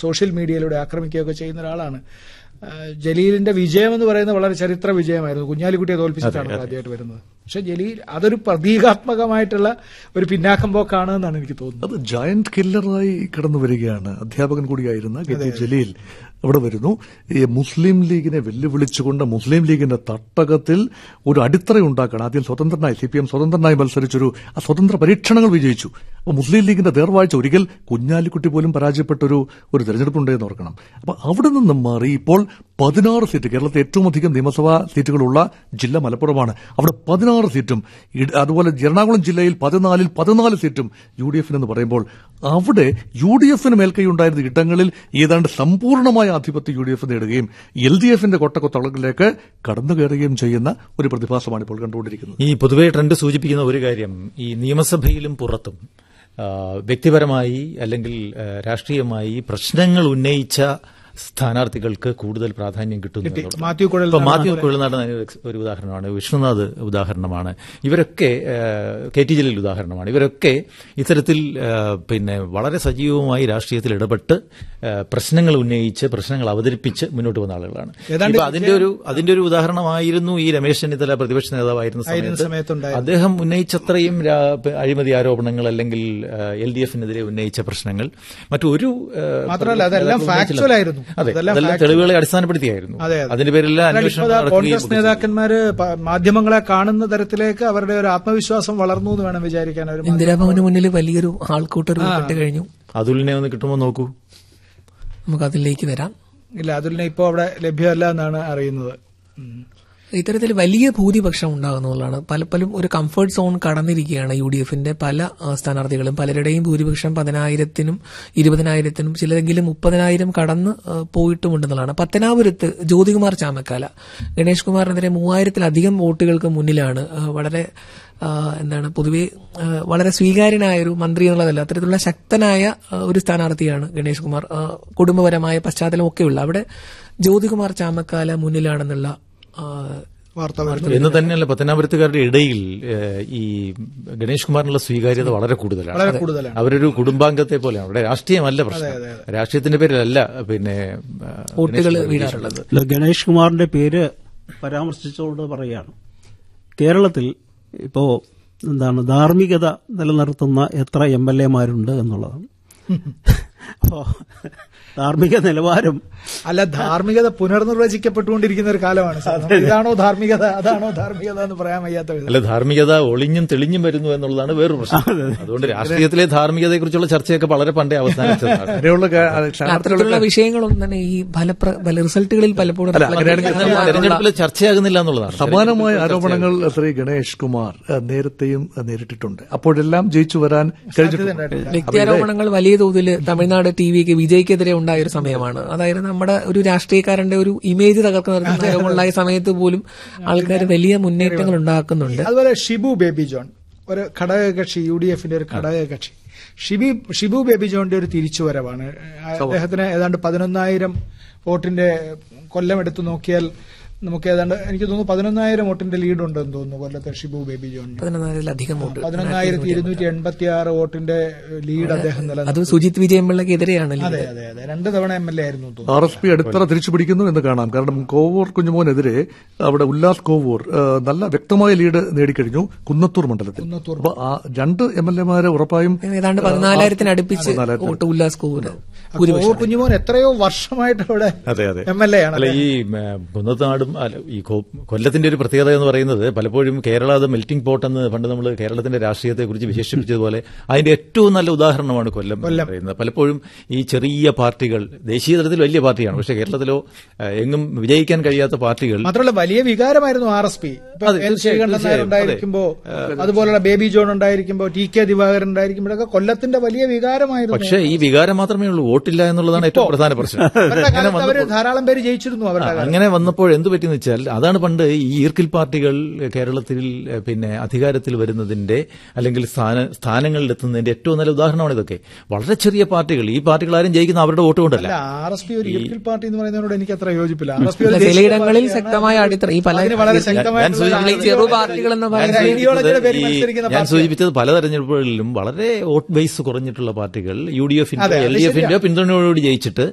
Social മീഡിയയിലൂടെ ആക്രമിക്കുകയൊക്കെ ചെയ്യുന്ന ഒരാളാണ് ആ, ജലീലിന്റെ വിജയം എന്ന് പറയുന്നത് വളരെ ചരിത്ര വിജയമായിരുന്നു കുഞ്ഞാലിക്കുട്ടിയെ തോൽപ്പിച്ചിട്ടാണ് ആദ്യമായിട്ട് വരുന്നത് പക്ഷെ ജലീൽ അതൊരു പ്രതീകാത്മകമായിട്ടുള്ള ഒരു പിന്നാക്കം പോക്കാണ് എന്നാണ് എനിക്ക് തോന്നുന്നത് അത് ജയന്റ് കില്ലറായി കടന്നു വരികയാണ് അധ്യാപകൻ കൂടിയായിരുന്ന കെ ടി ജലീൽ അവിടെ വരുന്നു ഈ മുസ്ലിം ലീഗിനെ വെല്ലുവിളിച്ചുകൊണ്ട് മുസ്ലിം ലീഗിന്റെ തട്ടകത്തിൽ ഒരു അടിത്തറ ഉണ്ടാക്കണം ആദ്യം സ്വതന്ത്രനായി സി പി എം സ്വതന്ത്രനായി മത്സരിച്ചൊരു ആ സ്വതന്ത്ര പരീക്ഷണങ്ങൾ വിജയിച്ചു അപ്പോൾ മുസ്ലിം ലീഗിന്റെ നേർവാഴ്ച ഒരിക്കൽ കുഞ്ഞാലിക്കുട്ടി പോലും പരാജയപ്പെട്ടൊരു ഒരു തെരഞ്ഞെടുപ്പുണ്ടെന്ന് ഓർക്കണം അപ്പൊ അവിടെ നിന്നും മാറി ഇപ്പോൾ പതിനാറ് സീറ്റ് കേരളത്തിൽ ഏറ്റവും അധികം നിയമസഭാ സീറ്റുകളുള്ള ജില്ല മലപ്പുറമാണ് അവിടെ പതിനാറ് സീറ്റും ഇട- അതുപോലെ എറണാകുളം ജില്ലയിൽ പതിനാലിൽ പതിനാല് സീറ്റും യു ഡി എഫിനെന്ന് പറയുമ്പോൾ അവിടെ യു ഡി എഫിന് മേൽക്കൈയുണ്ടായിരുന്ന ഇടങ്ങളിൽ ഏതാണ്ട് സമ്പൂർണ്ണമായ ആധിപത്യം യു ഡി എഫ് നേടുകയും എൽ ഡി എഫിന്റെ കൊട്ടക്കൊത്തളങ്ങളിലേക്ക് കടന്നു കയറുകയും ചെയ്യുന്ന ഒരു പ്രതിഭാസമാണ് ഇപ്പോൾ കണ്ടുകൊണ്ടിരിക്കുന്നത് ഈ പൊതുവെ ട്രെൻഡ് സൂചിപ്പിക്കുന്ന ഒരു കാര്യം ഈ നിയമസഭയിലും പുറത്തും ആ, വ്യക്തിപരമായി അല്ലെങ്കിൽ ആ, രാഷ്ട്രീയമായി പ്രശ്നങ്ങൾ ഉന്നയിച്ച സ്ഥാനാർത്ഥികൾക്ക് കൂടുതൽ പ്രാധാന്യം കിട്ടുന്നു എന്നുള്ളതാണ്. മാത്യു കുഴൽ ഇപ്പൊ മാത്യു കുഴൽനാടൻ അതിന് ഒരു- ഒരു ഉദാഹരണമാണ് വിഷ്ണുനാഥ് ഉദാഹരണമാണ് ഇവരൊക്കെ ആ, കെ ടി ജലീൽ ഉദാഹരണമാണ് ഇവരൊക്കെ ഇത്തരത്തിൽ ആ, പിന്നെ വളരെ സജീവമായി രാഷ്ട്രീയത്തിൽ ഇടപെട്ട് ആ, പ്രശ്നങ്ങൾ ഉന്നയിച്ച് പ്രശ്നങ്ങൾ അവതരിപ്പിച്ച് മുന്നോട്ട് വന്ന ആളുകളാണ് ഏതാണ്ട് ഇപ്പൊ അതിന്റെ ഒരു അതിന്റെ ഒരു ഉദാഹരണമായിരുന്നു ഈ രമേശ് ചെന്നിത്തല പ്രതിപക്ഷ നേതാവായിരുന്ന ആയിരുന്ന സമയത്ത് സമയത്തുണ്ടായത് അദ്ദേഹം ഉന്നയിച്ചത്രയും രാ- പ- അഴിമതി ആരോപണങ്ങൾ അല്ലെങ്കിൽ എൽ ഡി എഫിനെതിരെ ഉന്നയിച്ച പ്രശ്നങ്ങൾ മറ്റൊരു ആ, മാത്രമല്ല അതെല്ലാം നേതാക്കളും ഫാക്ച്വൽ ആയിരുന്നു അതെ അതെല്ലാം അതെല്ലാം factual. തെളിവുകളെ അടിസ്ഥാനപ്പെടുത്തിയായിരുന്നു അതെ, അതെ. അതിന്റെ പേരിലെല്ലാം എന്നാൽ അന്വേഷണം ഇപ്പോ ദാ നടക്കുകയും കോൺഗ്രസ് ഒക്കെ ചെയ്തു. നേതാക്കന്മാര് പ- മാധ്യമങ്ങളെ കാണുന്ന തരത്തിലേക്ക് അവരുടെ ഒരു ആത്മവിശ്വാസം വളർന്നു എന്ന് വേണം വിചാരിക്കാൻ അവർ ഇന്ദിരാഭവന് മുന്നിൽ വലിയൊരു ആൾക്കൂട്ടം രൂപപ്പെട്ട് കഴിഞ്ഞു അതുലിനെ ഒന്ന് കിട്ടുമോ നോക്കൂ നമുക്ക് അതിലേക്ക് വരാം ഇല്ല അതുലിനെ ഇപ്പോൾ അവിടെ ലഭ്യമല്ല എന്നാണ് അറിയുന്നത് ഉം. ഇത്തരത്തിൽ വലിയ ഭൂരിപക്ഷം ഉണ്ടാകുന്നതാണ് പലപ്പോഴും ഒരു കംഫർട്ട് സോൺ കടന്നിരിക്കുകയാണ് യു ഡി എഫിന്റെ പല ആ, സ്ഥാനാർത്ഥികളും പലരുടെയും ഭൂരിപക്ഷം പതിനായിരത്തിനും ഇരുപതിനായിരത്തിനും ചിലരെങ്കിലും മുപ്പതിനായിരം കടന്ന് ആ, പോയിട്ടുമുണ്ടെന്നുള്ളതാണ് പത്തനാപുരത്ത് ജ്യോതികുമാർ ചാമക്കാല ഗണേഷ് കുമാറിനെതിരെ മൂവായിരത്തിലധികം വോട്ടുകൾക്ക് മുന്നിലാണ് ആ, വളരെ ആ, എന്താണ് പൊതുവെ ആ, വളരെ സ്വീകാര്യനായ ഒരു മന്ത്രി എന്നുള്ളതല്ല അത്തരത്തിലുള്ള ശക്തനായ ആ, ഒരു സ്ഥാനാർത്ഥിയാണ് ഗണേഷ് കുമാർ ആ, കുടുംബപരമായ പശ്ചാത്തലം ഒക്കെയുള്ള അവിടെ ജ്യോതികുമാർ ചാമക്കാല മുന്നിലാണെന്നുള്ള ആ, വാർത്ത വരുന്നത് എന്ന് തന്നെയല്ല പത്തനാപുരത്തുകാരുടെ ഇടയിൽ ഏഹ്, ഈ ഗണേഷ് കുമാറിനുള്ള സ്വീകാര്യത വളരെ കൂടുതലാണ് വളരെ കൂടുതലാണ് അവരൊരു കുടുംബാംഗത്തെ പോലെയാണ് അവിടെ രാഷ്ട്രീയമല്ല പ്രശ്നം രാഷ്ട്രീയത്തിന്റെ പേരിലല്ല പിന്നെ ആ, വോട്ടുകൾ ഗണേഷ് വീഴാറുള്ളത് അല്ല, ഗണേഷ് കുമാറിന്റെ പേര് പരാമർശിച്ചുകൊണ്ട് പറയുകയാണ് കേരളത്തിൽ ഇപ്പോ എന്താണ് ധാർമ്മികത നിലനിർത്തുന്ന എത്ര എം എൽ എമാരുണ്ട് എന്നുള്ളതാണ് അപ്പോ ധാർമ്മിക നിലവാരം അല്ല ധാർമ്മികത പുനർനിർവചിക്കപ്പെട്ടുകൊണ്ടിരിക്കുന്ന ഒരു കാലമാണ് സാർ. നമുക്ക് ഇതാണോ ധാർമ്മികത അതാണോ ധാർമ്മികത എന്ന് പറയാൻ വയ്യാത്ത വിധം അല്ല ധാർമ്മികത ഒളിഞ്ഞും തെളിഞ്ഞും വരുന്നു എന്നുള്ളതാണ് വേറൊരു പ്രശ്നം അതുകൊണ്ട് രാഷ്ട്രീയത്തിലെ ധാർമ്മികതയെക്കുറിച്ചുള്ള ചർച്ചയൊക്കെ വളരെ പണ്ടേ അവസാനിച്ചതാണ് അങ്ങനെയുള്ള കാ- സ്ഥാനാർത്ഥികളൊക്കെ അത്തരത്തിലുള്ള വിഷയങ്ങളൊന്നും തന്നെ ഈ ഫലപ്ര ഫല റിസൾട്ടുകളിൽ പലപ്പോഴും എന്നാൽ തെരഞ്ഞെടുപ്പിൽ ചർച്ചയാകുന്നില്ല എന്നുള്ളതാണ് സമാനമായ ആരോപണങ്ങൾ ശ്രീ ഗണേഷ് കുമാർ ഏഹ്, നേരത്തെയും ഏഹ്, നേരിട്ടിട്ടുണ്ട് അപ്പോഴെല്ലാം ജയിച്ചു വരാൻ കഴിഞ്ഞിട്ടുണ്ട് വ്യക്തിയാരോപണങ്ങൾ വലിയ തോതിൽ തമിഴ്നാട് ടി വിക്ക് വിജയ്ക്കെതിരെ ഉണ്ടായ ഒരു സമയമാണ് അതായത് നമ്മുടെ ഒരു രാഷ്ട്രീയക്കാരന്റെ ഒരു ഇമേജ് തകർക്കുന്ന തരത്തിലുള്ള ആരോപണമുണ്ടായ സമയത്ത് പോലും ആൾക്കാർ വലിയ മുന്നേറ്റങ്ങൾ ഉണ്ടാക്കുന്നുണ്ട് അതുപോലെ ഷിബു ബേബി ജോൺ ഒരു ഘടകകക്ഷി യു ഡി എഫിന്റെ ഒരു ഘടകകക്ഷി ഷിബി ഷിബു ബേബി ജോണിന്റെ ഒരു തിരിച്ചുവരവാണ് അദ്ദേഹത്തിന് ഏതാണ്ട് പതിനൊന്നായിരം വോട്ടിന്റെ കൊല്ലം എടുത്തു നോക്കിയാൽ നമുക്ക് ഏതാണ്ട് എനിക്ക് തോന്നുന്നു പതിനൊന്നായിരം വോട്ടിന്റെ ലീഡ് ഉണ്ടെന്ന് തോന്നുന്നു കൊല്ലത്തെ ഷിബു ബേബി ജോണിന് പതിനൊന്നായിരത്തിലധികം വോട്ട് പതിനൊന്നായിരത്തി ഇരുന്നൂറ്റി എൺപത്തി ആറ് വോട്ടിന്റെ ലീഡ് അദ്ദേഹം നിലനിർത്തി അത് സുജിത് വിജയമ്പിള്ളക്കെതിരെയാണ് അതെ അതെ അതെ രണ്ട് തവണ എം എൽ എ ആയിരുന്നു എന്ന് തോന്നുന്നു ആർ എസ് പി അടിത്തറ തിരിച്ചു പിടിക്കുന്നു എന്ന് കാണാം കാരണം കോവൂർ കുഞ്ഞുമോനെതിരെ അവിടെ ഉല്ലാസ് കോവൂർ ഏഹ്, നല്ല വ്യക്തമായ ലീഡ് നേടിക്കഴിഞ്ഞു കുന്നത്തൂർ മണ്ഡലത്തിൽ അപ്പൊ ആ രണ്ട് എം എൽ എമാരെ ഉറപ്പായും ഏതാണ്ട് പതിനാലായിരത്തിന് അടുപ്പിച്ച് വോട്ട് ഉല്ലാസ് കോവൂർ ഓ കുഞ്ഞുമോൻ എത്രയോ വർഷമായിട്ട് അവിടെ അതെ അതെ എം എൽ എ ആണ് അല്ല ഈ കുന്നത്താടും അല്ല ഈ കൊ- കൊല്ലത്തിന്റെ ഒരു പ്രത്യേകത എന്ന് പറയുന്നത് പലപ്പോഴും കേരള അത് മെൽറ്റിംഗ് പോട്ട് എന്ന് പണ്ട് നമ്മൾ കേരളത്തിന്റെ രാഷ്ട്രീയത്തെ കുറിച്ച് വിശേഷിപ്പിച്ചതുപോലെ അതിന്റെ ഏറ്റവും നല്ല ഉദാഹരണമാണ് കൊല്ലം എന്ന് പറയുന്നത് പലപ്പോഴും ഈ ചെറിയ പാർട്ടികൾ ദേശീയ തലത്തിൽ വലിയ പാർട്ടിയാണ് പക്ഷേ കേരളത്തിലോ ഏഹ്, എങ്ങും വിജയിക്കാൻ കഴിയാത്ത പാർട്ടികൾ മാത്രമല്ല വലിയ വികാരമായിരുന്നു ആർ എസ് പി അതെ, എൻ ശ്രീകണ്ഠൻ നായർ തീർച്ചയായും, ഉണ്ടായിരിക്കുമ്പോ അതുപോലുള്ള ബേബി ജോൺ ഉണ്ടായിരിക്കുമ്പോ ടി കെ ദിവാകരൻ ഉണ്ടായിരിക്കുമ്പോഴൊക്കെ കൊല്ലത്തിന്റെ വലിയ വികാരമായിരുന്നു പക്ഷേ ഈ വികാരം മാത്രമേ ഉള്ളൂ വോട്ടില്ല എന്നുള്ളതാണ് ഏറ്റവും പ്രധാന പ്രശ്നം അവരുടെ കാലത്ത് അവര് ധാരാളം പേര് ജയിച്ചിരുന്നു അവരുടെ ആ, അങ്ങനെ വന്നപ്പോൾ എന്ത് പറ്റിയെന്ന് വെച്ചാൽ അതാണ് പണ്ട് ഈ ഈർക്കിൽ പാർട്ടികൾ കേരളത്തിൽ ഏഹ്, പിന്നെ അധികാരത്തിൽ വരുന്നതിന്റെ അല്ലെങ്കിൽ സ്ഥാന സ്ഥാനങ്ങളിലെത്തുന്നതിന്റെ ഏറ്റവും നല്ല ഉദാഹരണമാണ് ഇതൊക്കെ വളരെ ചെറിയ പാർട്ടികൾ ഈ പാർട്ടികൾ ആരും ജയിക്കുന്ന അവരുടെ വോട്ട് കൊണ്ടല്ല ആർ എസ് പി ഒരു ഇർക്കിൽ പാർട്ടി എന്ന് പറയുന്നതിനോട് എനിക്ക് അത്ര യോജിപ്പില്ല ആർ എസ് പി അല്ല, ചിലയിടങ്ങളിൽ ശക്തമായ അടിത്തറ ഈ പല അതിന് വളരെ ഞാൻ ശക്തമായിട്ടുള്ള സൂചിപ്പിച്ചത് ഈ ചെറു പാർട്ടികൾ എന്ന് ഞാൻ പറയുന്നത് ഐഡിയോളജിയുടെ പേരിൽ ഈ- മത്സരിക്കുന്ന ഞാൻ പാർട്ടിയാണ്. സൂചിപ്പിച്ചത് പല തെരഞ്ഞെടുപ്പുകളിലും വളരെ വോട്ട് ബേസ് കുറഞ്ഞിട്ടുള്ള പാർട്ടികൾ യു ഡി എഫിന്റെ അതെ, അത് എൽ ഡി എഫിന്റെ ശരിയാണ്. പിന്തുണയോടുകൂടി ജയിച്ചിട്ട്